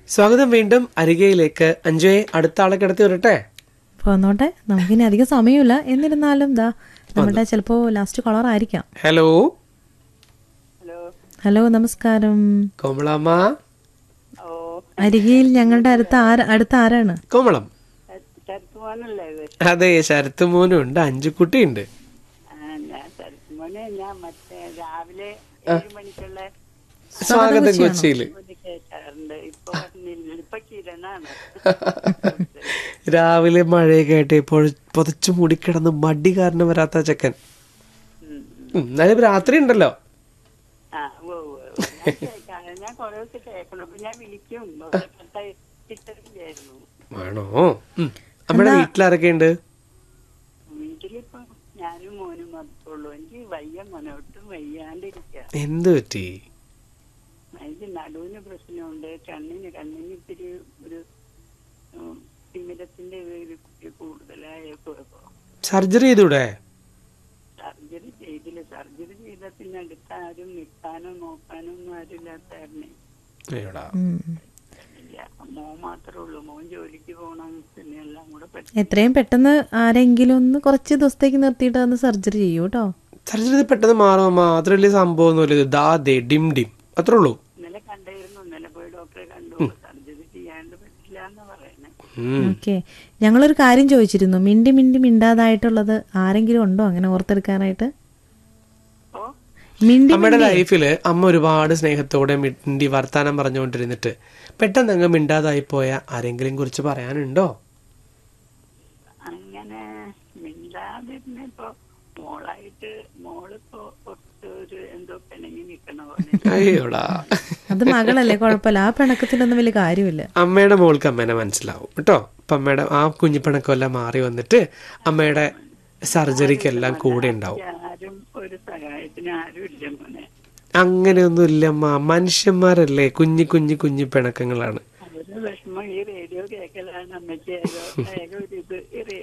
സ്വാഗതം വീണ്ടും അരികയിലേക്ക് അഞ്ജയെ അടുത്ത ആളെ കിടത്തി വരട്ടെ പോന്നോട്ടെ നമുക്കിനി അധികം സമയമില്ല എന്നിരുന്നാലും ദാ നമ്മുടെ ചിലപ്പോ ലാസ്റ്റ് കളർ ആയിരിക്കാം ഹലോ ഹലോ നമസ്കാരം കോമളമ്മ അരികയിൽ ഞങ്ങളുടെ അടുത്ത ആര അടുത്ത ആരാണ് കോമളം ശരത്തുമോനല്ലേ ഇത് അതെ ശരത്ത് മോനും ഉണ്ട് അഞ്ചു കുട്ടിയുണ്ട് ആ, ഞാൻ ശരത്തുമോനെ ഞാൻ മറ്റേ രാവിലെ ഏഴ് മണിക്കുള്ള സ്വാഗതം കൊച്ചിയില് ഇത് കേൾക്കാറുണ്ട് ഇപ്പൊ പറഞ്ഞില്ല ഇപ്പൊ കിരണാണ് രാവിലെ മഴയൊക്കെ ആയിട്ട് ഇപ്പോൾ പുതച്ചു മൂടിക്കിടന്ന് മടി കാരണം വരാത്ത ചെക്കൻ ഉം. ഉം, എന്നാലും രാത്രി ഉണ്ടല്ലോ ആ ഓ ഓ, ഓ. ഞാൻ കേൾക്കാം. ഞാൻ കൊറേ ദിവസം കേൾക്കണം അപ്പൊ ഞാൻ വിളിക്കും ഇപ്പൊ കിട്ടില്ലായിരുന്നു ആണോ ഉം. നമ്മുടെ വീട്ടിലാരൊക്കെ ഉണ്ട് വീട്ടിലിപ്പൊ ഞാനും മോനും മാത്രമുള്ളൂ എനിക്ക് വയ്യ മോനെ ഒട്ടും വയ്യാണ്ടിരിക്കുക എന്ത് പറ്റി എനിക്ക് നടുവിന് പ്രശ്നമുണ്ട് കണ്ണിന് കണ്ണിന് ഇത്തിരി ഒരു ഉം, തിമിരത്തിന്റെ ഒരു കുട്ടി കൂടുതലായപ്പോ സർജറി ചെയ്തൂടെ സർജറി ചെയ്തില്ല സർജറി ചെയ്ത പിന്നെ അടുത്ത ആരും നിൽക്കാനോ നോക്കാനോ ഒന്നും ആരുമില്ലാത്തായിരുന്നേ എടാ. ഉം. ഇല്ല മോൻ മാത്രമേ ഉള്ളൂ മോൻ ജോലിക്ക് പോകണം പിന്നെ എല്ലാം കൂടെ പറ്റും എത്രയും പെട്ടെന്ന് ആരെങ്കിലും ഒന്ന് കുറച്ച് ദിവസത്തേക്ക് നിർത്തിയിട്ട് ഒന്ന് സർജറി ചെയ്യൂ കേട്ടോ സർജറി ചെയ്ത് പെട്ടെന്ന് മാറും അമ്മ അത്ര വലിയ സംഭവമൊന്നുമില്ല ഇത് ദാ ദേ ഡിം ഡിം അത്രേ ഉള്ളൂ ഇന്നലെ കണ്ടായിരുന്നു ഇന്നലെ പോയി ഡോക്ടറെ കണ്ടു സർജറി ചെയ്യാണ്ട് പറ്റില്ല എന്ന് പറയണേ ഉം. ഓക്കെ ഞങ്ങളൊരു കാര്യം ചോദിച്ചിരുന്നു മിണ്ടി മിണ്ടി മിണ്ടാതായിട്ടുള്ളത് ആരെങ്കിലും ഉണ്ടോ അങ്ങനെ ഓർത്തെടുക്കാനായിട്ട് ഓ മിണ്ടി അമ്മയുടെ ലൈഫില് അമ്മ ഒരുപാട് സ്നേഹത്തോടെ മിണ്ടി വർത്താനം പറഞ്ഞുകൊണ്ടിരുന്നിട്ട് പെട്ടെന്ന് അങ്ങ് മിണ്ടാതായി പോയ ആരെങ്കിലും കുറിച്ച് പറയാനുണ്ടോ അങ്ങനെ മിണ്ടാതിരുന്ന ഇപ്പൊ മോളായിട്ട് മോളിപ്പോ കുറച്ച് ഒരു എന്തോ പിണങ്ങി നിക്കണ പോലെ അയ്യോടാ അത് മകളല്ലേ കുഴപ്പമില്ല ആ പിണക്കത്തിലൊന്നും വലിയ കാര്യമില്ല അമ്മയുടെ മോൾക്ക് അമ്മേനെ മനസ്സിലാവും കേട്ടോ അപ്പൊ അമ്മയുടെ ആ കുഞ്ഞിപ്പിണക്കെല്ലാം മാറി വന്നിട്ട് അമ്മയുടെ സർജറിക്കെല്ലാം കൂടെ ഉണ്ടാവും ആരും ഒരു സഹായത്തിന് ആരും ഇല്ല മോനെ അങ്ങനെയൊന്നും ഇല്ലമ്മ മനുഷ്യന്മാരല്ലേ കുഞ്ഞി കുഞ്ഞി കുഞ്ഞി പിണക്കങ്ങളാണ് അവരുടെ വിഷമം ഈ റേഡിയോ കേൾക്കലാണ് അമ്മയ്ക്ക് ഏക ഏക ഒരു ഇത് ഈ